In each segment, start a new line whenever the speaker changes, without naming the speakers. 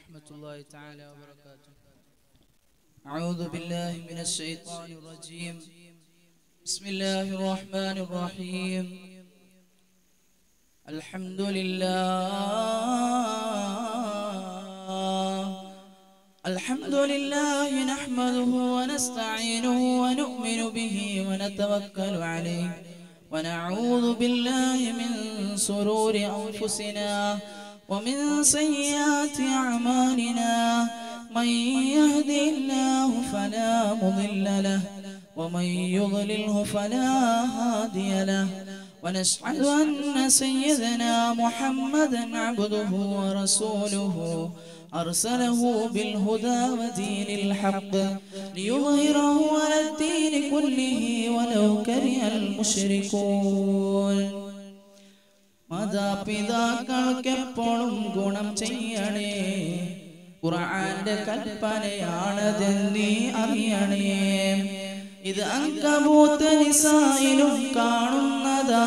ورحمة الله تعالى وبركاته أعوذ بالله من الشيطان الرجيم بسم الله الرحمن الرحيم الحمد لله الحمد لله نحمده ونستعينه ونؤمن به ونتوكل عليه ونعوذ بالله من سرور أنفسنا ومن سيئات أعمالنا من يهدي الله فلا مضل له ومن يضلله فلا هادي له ونشهد أن سيدنا محمدا عبده ورسوله أرسله بالهدى ودين الحق ليظهره على الدين كله ولو كره المشركون മാതാപിതാക്കൾക്കെപ്പോഴും ഗുണം ചെയ്യണേ ഖുർആന്റെ കൽപ്പനയാണത് നീ അറിയണേ ഇത് അങ്കബൂത്ത് നിസായിലും കാണുന്നതാ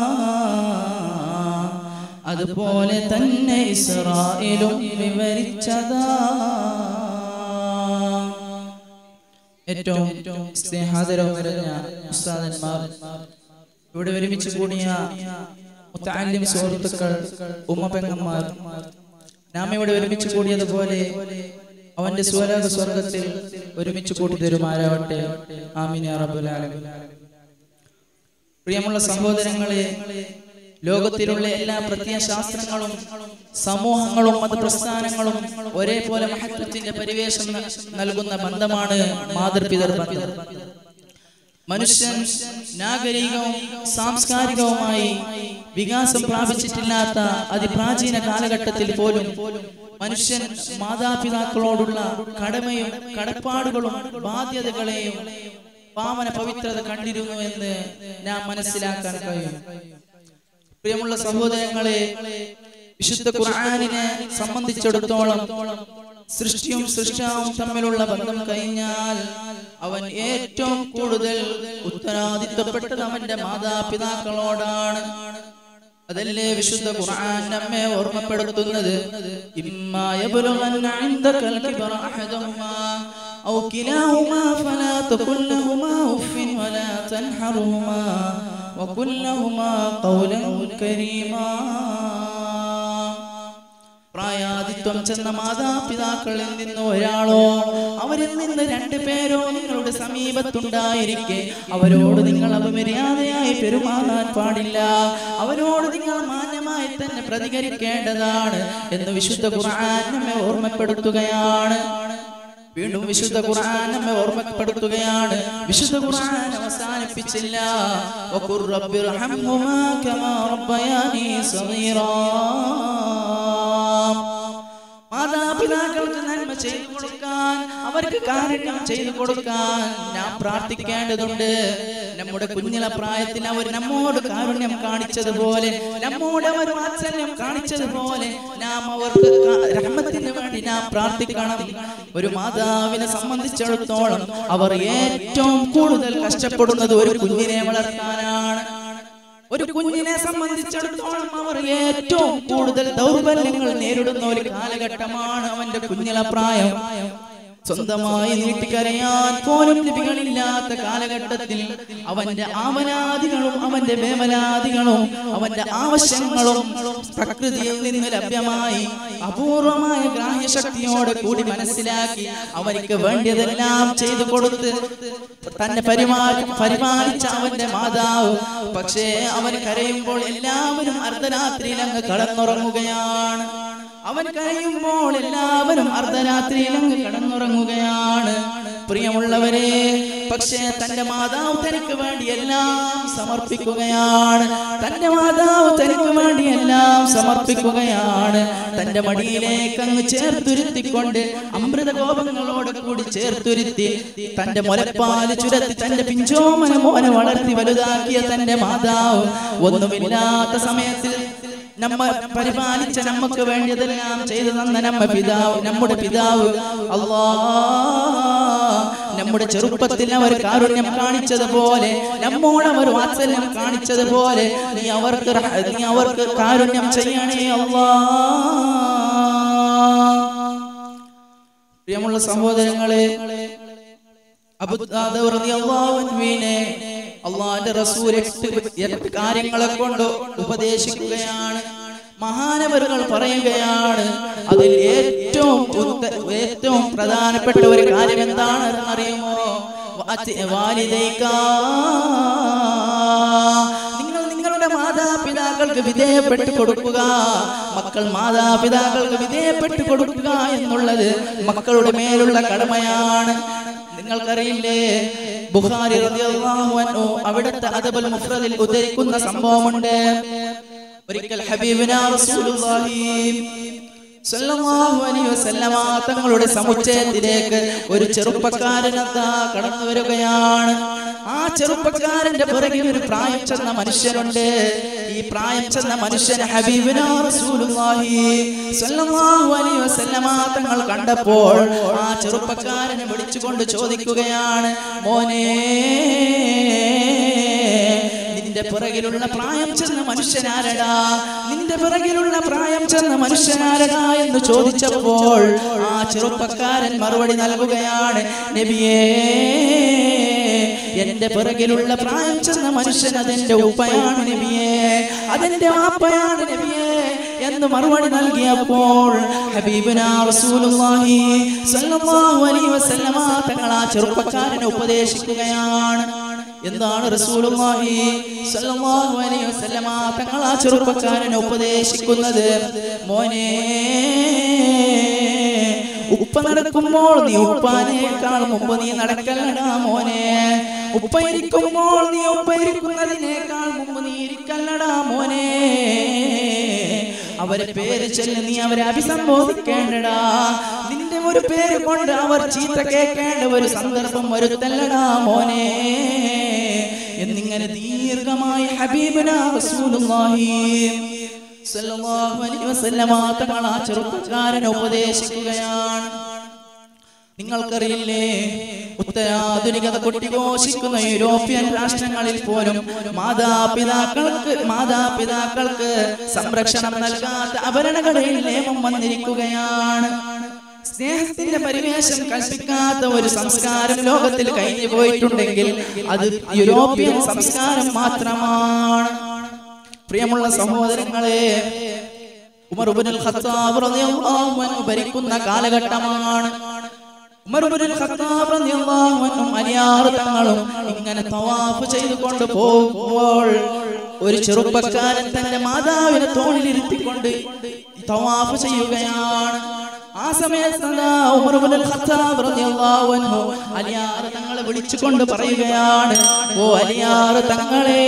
അതുപോലെ തന്നെ ഇസ്രായേലും വിവരിച്ചതാ ഏറ്റവും സ്നേഹാദരവ് നിറഞ്ഞ ഉസ്താദന്മാർ ഇവിടെ ഒരുമിച്ച് കൂടിയ മുത്താലിം സുഹൃത്തുക്കൾ ഉമ്മപെങ്ങന്മാർ നാം ഇവിടെ ഒരുമിച്ച് കൂടിയതുപോലെ അവന്റെ സ്വരാഗ സ്വർഗത്തിൽ ഒരുമിച്ച് കൂട്ടി തരുമാരാവട്ടെ ആമിന റബ്ബുലാലമീൻ പ്രിയമുള്ള സഹോദരങ്ങളെ ലോകത്തിലുള്ള എല്ലാ പ്രത്യയശാസ്ത്രങ്ങളും സമൂഹങ്ങളും മതപ്രസ്ഥാനങ്ങളും ഒരേപോലെ മഹത്വത്തിന്റെ പരിവേഷം ന- നൽകുന്ന ബന്ധമാണ് മാതൃപിതർ ബന്ധം മനുഷ്യൻ നാഗരികവും സാംസ്കാരികവുമായി വികാസം പ്രാപിച്ചിട്ടില്ലാത്ത അതിപ്രാചീന കാലഘട്ടത്തിൽ പോലും മനുഷ്യൻ മാതാപിതാക്കളോടുള്ള കടമയും കടപ്പാടുകളും ബാധ്യതകളെയും പാവന പവിത്രത കണ്ടിരുന്നു എന്ന് നാം മനസ്സിലാക്കാൻ കഴിയും പ്രിയമുള്ള സഹോദരങ്ങളെ വിശുദ്ധ ഖുർആനിനെ സംബന്ധിച്ചിടത്തോളം സൃഷ്ടിയും സൃഷ്ടാവും തമ്മിലുള്ള ബന്ധം കഴിഞ്ഞാൽ അവൻ ഏറ്റവും കൂടുതൽ ഉത്തരവാദിത്വപ്പെട്ടത് അവന്റെ മാതാപിതാക്കളോടാണ് അതല്ലേ വിശുദ്ധ ഖുർആൻ നമ്മെ ഓർമ്മപ്പെടുത്തുന്നത് ഇമ്മാ യബ്ലുഗന്ന ഇൻദകൽ കിബറ അഹദഹുമാ ഔ കിലാഹുമാ ഫലാ തഖുൽ ലഹുമാ ഉഫിൻ വലാ തൻഹറുഹുമാ വഖുൽ ലഹുമാ ഖൗലൻ കരീമാ പ്രായാധിത്വം ചെന്ന മാതാപിതാക്കളിൽ നിന്ന് ഒരാളോ അവരിൽ നിന്ന് രണ്ടു പേരോ നിങ്ങളുടെ സമീപത്തുണ്ടായിരിക്കെ അവരോട് നിങ്ങൾ അപമര്യാദയായി പെരുമാറാൻ പാടില്ല അവരോട് നിങ്ങൾ മാന്യമായി തന്നെ പ്രതികരിക്കേണ്ടതാണ് എന്ന് വിശുദ്ധ ഖുർആൻ നമ്മെ ഓർമ്മപ്പെടുത്തുകയാണ് വീണ്ടും വിശുദ്ധ ഖുർആൻ നമ്മെ ഓർമ്മപ്പെടുത്തുകയാണ് വിശുദ്ധ ഖുർആൻ അവസാനിപ്പിച്ചില്ല വഖുർ റബ്ബിർഹംഹുമാ കമാ റബ്ബയാനി സഗീറാ മാതാപിതാക്കൾക്ക് നന്മ ചെയ്തു കൊടുക്കാൻ അവർക്ക് കാരുണ്യം ചെയ്തു കൊടുക്കാൻ നാം പ്രാർത്ഥിക്കേണ്ടതുണ്ട് നമ്മുടെ കുഞ്ഞിലെ പ്രായത്തിൽ അവർ നമ്മോട് കാരുണ്യം കാണിച്ചതുപോലെ നമ്മോട് അവർ വാത്സല്യം കാണിച്ചതുപോലെ നാം അവർക്ക് കാ- റഹ്മത്തിന് വേണ്ടി നാം പ്രാർത്ഥിക്കണം ഒരു മാതാവിനെ സംബന്ധിച്ചിടത്തോളം അവർ ഏറ്റവും കൂടുതൽ കഷ്ടപ്പെടുന്നത് ഒരു കുഞ്ഞിനെ വളർത്താനാണ് ഒരു കുഞ്ഞിനെ സംബന്ധിച്ചിടത്തോളം അവർ ഏറ്റവും കൂടുതൽ ദൗർബല്യങ്ങൾ നേരിടുന്ന ഒരു കാലഘട്ടമാണ് അവന്റെ കുഞ്ഞിലെ പ്രായം സ്വന്തമായി നീട്ടിക്കരയാൻ പോലും ലിപികളില്ലാത്ത കാലഘട്ടത്തിൽ അവന്റെ ആവലാദികളും അവന്റെ വേവലാദികളും അവന്റെ ആവശ്യങ്ങളും പ്രകൃതിയിൽ നിന്ന് ലഭ്യമായി അപൂർവമായ ഗ്രാഹ്യശക്തിയോടെ കൂടി മനസ്സിലാക്കി അവർക്ക് വേണ്ടിയതെല്ലാം ചെയ്തു കൊടുത്ത് തന്നെ പരിപാലി പരിപാലിച്ച അവന്റെ മാതാവ് പക്ഷേ അവൻ കരയുമ്പോൾ എല്ലാവരും അർദ്ധരാത്രിയിൽ അങ്ങ് കടന്നുറങ്ങുകയാണ് അവൻ കരയുമ്പോൾ എല്ലാവരും അർദ്ധരാത്രിയിൽ അങ്ങ് കടന്നുറങ്ങുകയാണ് പ്രിയമുള്ളവരെ പക്ഷേ തന്റെ മാതാവ് തനിക്ക് വേണ്ടി എല്ലാം സമർപ്പിക്കുകയാണ് തന്റെ മാതാവ് തനിക്ക് വേണ്ടി എല്ലാം സമർപ്പിക്കുകയാണ് തന്റെ മടിയിലേക്ക് അങ്ങ് ചേർത്തുരുത്തിക്കൊണ്ട് അമൃത കോപങ്ങളോട് കൂടി ചേർത്തുരുത്തി തന്റെ മുലപ്പാല് ചുരത്തി തന്റെ പിഞ്ചോമന മോനെ വളർത്തി വലുതാക്കിയ തന്റെ മാതാവ് ഒന്നുമില്ലാത്ത സമയത്തിൽ നമ്മ പരിപാലിച്ച നമുക്ക് വേണ്ടിയതെല്ലാം ചെയ്തു തന്ന നമ്മ പിതാവ് നമ്മുടെ പിതാവ് അല്ലാ നമ്മുടെ ചെറുപ്പത്തിൽ അവർ കാരുണ്യം കാണിച്ചതുപോലെ നമ്മോട് അവർ വാത്സല്യം കാണിച്ചതുപോലെ നീ അവർക്ക് റഹ- നീ അവർക്ക് കാരുണ്യം ചെയ്യണേ അല്ലാ പ്രിയമുള്ള സഹോദരങ്ങളെ അബുദാദ് റളിയല്ലാഹു അൻഹുവിനെ അള്ളാന്റെ റസൂൽ എട്ട് എട്ട് കാര്യങ്ങളെ കൊണ്ട് ഉപദേശിക്കുകയാണ് മഹാനവരുകൾ പറയുകയാണ് അതിൽ ഏറ്റവും ഉത്ത- ഏറ്റവും പ്രധാനപ്പെട്ട ഒരു കാര്യം എന്താണെന്ന് അറിയുമോ വാത്തി- വാലിദൈക. നിങ്ങൾ നിങ്ങളുടെ മാതാപിതാക്കൾക്ക് വിധേയപ്പെട്ട് കൊടുക്കുക മക്കൾ മാതാപിതാക്കൾക്ക് വിധേയപ്പെട്ട് കൊടുക്കുക എന്നുള്ളത് മക്കളുടെ മേലുള്ള കടമയാണ് നിങ്ങൾക്കറിയില്ലേ ബുഖാരി റളിയല്ലാഹു അൻഹു അവിടുത്തെ അദബുൽ മുഫ്രദിൽ ഉദ്ധരിക്കുന്ന സംഭവമുണ്ട് ഒരിക്കൽ ഹബീബിനാ റസൂലുള്ളാഹി സല്ലല്ലാഹു അലൈഹി വസല്ലമ തങ്ങളുടെ സമുച്ചയത്തിലേക്ക് ഒരു ചെറുപ്പക്കാരൻ അതാ കടന്നു വരികയാണ് ആ ചെറുപ്പക്കാരന്റെ പിറകിൽ ഒരു പ്രായം ചെന്ന മനുഷ്യനുണ്ട് ഈ പ്രായം ചെന്ന മനുഷ്യൻ ഹബീബിനാ റസൂലുള്ളാഹി സല്ലല്ലാഹു അലൈഹി വസല്ലമ തങ്ങൾ കണ്ടപ്പോൾ ആ ചെറുപ്പക്കാരനെ വിളിച്ചുകൊണ്ട് ചോദിക്കുകയാണ് മോനെ നിന്റെ പിറകിലുള്ള പ്രായം ചെന്ന മനുഷ്യനാരടാ നിന്റെ പിറകിലുള്ള പ്രായം ചെന്ന മനുഷ്യനാരടാ എന്ന് ചോദിച്ചപ്പോൾ ആ ചെറുപ്പക്കാരൻ മറുപടി നൽകുകയാണ് നബിയേ എന്റെ പിറകിലുള്ള പ്രായം ചെന്ന മനുഷ്യൻ അതെന്റെ ഉപ്പയാണ് നബിയേ അതെന്റെ വാപ്പയാണ് നബിയേ എന്ന് മറുപടി നൽകിയപ്പോൾ ഹബീബുന റസൂലുള്ളാഹി സ്വല്ലല്ലാഹു അലൈഹി വസല്ലമ തങ്ങൾ ആ ചെറുപ്പക്കാരനെ ഉപദേശിക്കുകയാണ് എന്താണ് റസൂലുള്ളാഹി സ്വല്ലല്ലാഹു അലൈഹി വസല്ലമ തങ്ങൾ ആ ചെറുപ്പക്കാരനെ ഉപദേശിക്കുന്നത് മോനെ ഉപ്പ നടക്കുമ്പോൾ നീ ഉപ്പാനേക്കാൾ മുമ്പ് നീ നടക്കല്ലടാ മോനെ ഉപ്പ ഇരിക്കുമ്പോൾ നീ ഉപ്പ ഇരിക്കുന്നതിനേക്കാൾ മുമ്പ് നീ ഇരിക്കല്ലടാ മോനെ അവരെ പേര് ചൊല്ലി നീ അവരെ അഭിസംബോധിക്കേണ്ടടാ നിന്റെ ഒരു പേര് കൊണ്ട് അവർ ചീത്ത കേൾക്കേണ്ട ഒരു സന്ദർഭം വരുത്തല്ലടാ മോനെ എന്നിങ്ങനെ ദീർഘമായി ഹബീബുന റസൂലുള്ളാഹി സല്ലല്ലാഹു അലൈഹി വസല്ലമ തങ്ങൾ ആ ചെറുപ്പക്കാരനെ ഉപദേശിക്കുകയാണ് നിങ്ങൾക്കറിയില്ലേ ഉത്തരാധുനികത കൊട്ടിഘോഷിക്കുന്ന യൂരോപ്യൻ രാഷ്ട്രങ്ങളിൽ പോലും മാതാപിതാക്കൾക്ക് മാതാപിതാക്കൾക്ക് സംരക്ഷണം നൽകാത്ത അപരണകളിൽ നിയമം വന്നിരിക്കുകയാണ് സ്നേഹത്തിന്റെ പരിവേഷം കൽപ്പിക്കാത്ത ഒരു സംസ്കാരം ലോകത്തിൽ കഴിഞ്ഞു പോയിട്ടുണ്ടെങ്കിൽ അത് യൂറോപ്യൻ സംസ്കാരം മാത്രമാണ് പ്രിയമുള്ള സഹോദരങ്ങളെ ഉമർ ഇബ്നുൽ ഖത്താബ് റളിയല്ലാഹു അൻഹു ഭരിക്കുന്ന കാലഘട്ടമാണ് ഉമർ ഇബ്നുൽ ഖത്താബ് റളിയല്ലാഹു അൻഹു അലിയാർ തങ്ങളും ഇങ്ങനെ തവാഫ് ചെയ്തുകൊണ്ട് പോകുമ്പോൾ ഒരു ചെറുപ്പക്കാരൻ തന്റെ മാതാവിനെ തോളിലിരുത്തിക്കൊണ്ട് തവാഫ് ചെയ്യുകയാണ് ആ സമയത്ത് അതാ ഉമർ ഇബ്നുൽ ഖത്താബ് റളിയല്ലാഹു അൻഹു അലിയാർ തങ്ങളെ വിളിച്ചുകൊണ്ട് പറയുകയാണ് ഓ അലിയാർ തങ്ങളെ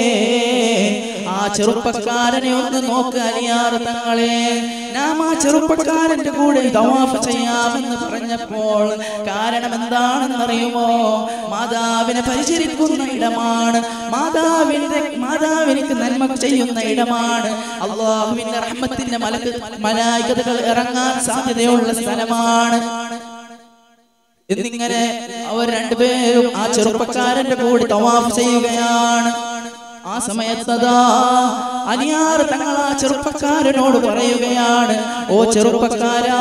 ആ ചെറുപ്പക്കാരനെ ഒന്ന് നോക്ക് അലിയാർ തങ്ങളെ നാം ആ ചെറുപ്പക്കാരന്റെ കൂടെ തവാഫ് ചെയ്യാമെന്ന് പറഞ്ഞപ്പോൾ കാരണം എന്താണെന്നറിയുമോ മാതാവിനെ പരിചരിക്കുന്ന ഇടമാണ് മാതാവിന്റെ മാതാവിനിക്ക് നന്മ ചെയ്യുന്ന ഇടമാണ് അള്ളാഹുവിന്റെ റഹ്മത്തിന്റെ മലക്ക് മലായികതകൾ ഇറങ്ങാൻ സാധ്യതയുള്ള സ്ഥലമാണ് എന്നിങ്ങനെ അവർ രണ്ടുപേരും ആ ചെറുപ്പക്കാരന്റെ കൂടെ തവാഫ് ചെയ്യുകയാണ് ആ സമയത്തതാ അലിയാർ തങ്ങൾ ആ ചെറുപ്പക്കാരനോട് പറയുകയാണ് ഓ ചെറുപ്പക്കാരാ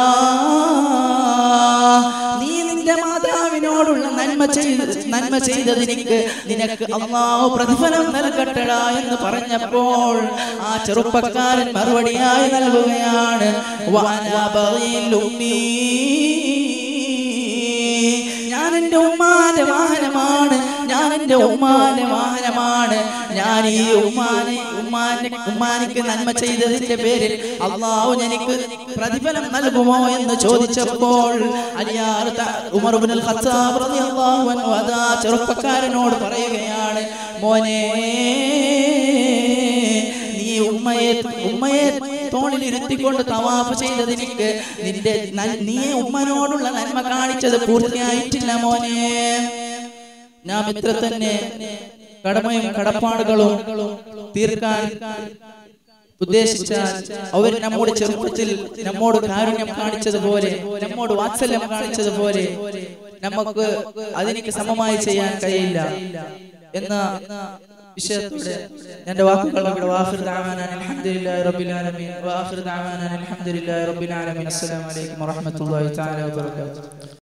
നീ നിന്റെ മാതാവിനോടുള്ള നന്മ ചെയ്ത് നന്മ ചെയ്തതിനിക്ക് നിനക്ക് അള്ളാഹു പ്രതിഫലം നൽകട്ടടാ എന്ന് പറഞ്ഞപ്പോൾ ആ ചെറുപ്പക്കാരൻ മറുപടിയായി നൽകുകയാണ് "വഅനാ ബഗീൽ ഉമ്മീ ഞാൻ എന്റെ ഉമ്മാന്റെ വാഹനമാണ് ഞാൻ എന്റെ ഉമ്മാന്റെ വാഹനമാണ് ഞാൻ ഈ ഉമ്മാനെ ഉമ്മാന്റെ ഉമ്മാനിക്ക് നന്മ ചെയ്തതിന്റെ പേരിൽ അള്ളാഹു എനിക്ക് പ്രതിഫലം നൽകുമോ എന്ന് ചോദിച്ചപ്പോൾ അലിയാർ ത- ഉമർ ഇബ്നുൽ ഖത്താബ് റളിയല്ലാഹു അൻഹു അതാ ചെറുപ്പക്കാരനോട് പറയുകയാണ് മോനെ നീ ഉമ്മയെ ഉമ്മയെ തോളിൽ ഇരുത്തിക്കൊണ്ട് തവാഫ് ചെയ്തതിനിക്ക് നിന്റെ നൽ- നീ ഉമ്മനോടുള്ള നന്മ കാണിച്ചത് പൂർത്തിയായിട്ടില്ല മോനെ നാം ഇത്ര തന്നെ കടമയും കടപ്പാടുകളും തീർക്കാൻ ഉദ്ദേശിച്ചാൽ അവർ നമ്മുടെ ചെറുപ്പത്തിൽ നമ്മോട് കാരുണ്യം കാണിച്ചതുപോലെ നമ്മോട് വാത്സല്യം കാണിച്ചതുപോലെ നമുക്ക് അതിനിക്ക് സമമായി ചെയ്യാൻ കഴിയില്ല എന്ന വിഷയത്തോടെ എന്റെ വാക്കുകൾ ഇവിടെ വാഹിർ ദഅവാന അൽഹംദുലില്ലാഹി റബ്ബിൽ ആലമീൻ വാഹിർ ദഅവാന അൽഹംദുലില്ലാഹി റബ്ബിൽ ആലമീൻ അസ്സലാമു അലൈക്കും വറഹ്മത്തുള്ളാഹി തആല വബറകാതുഹു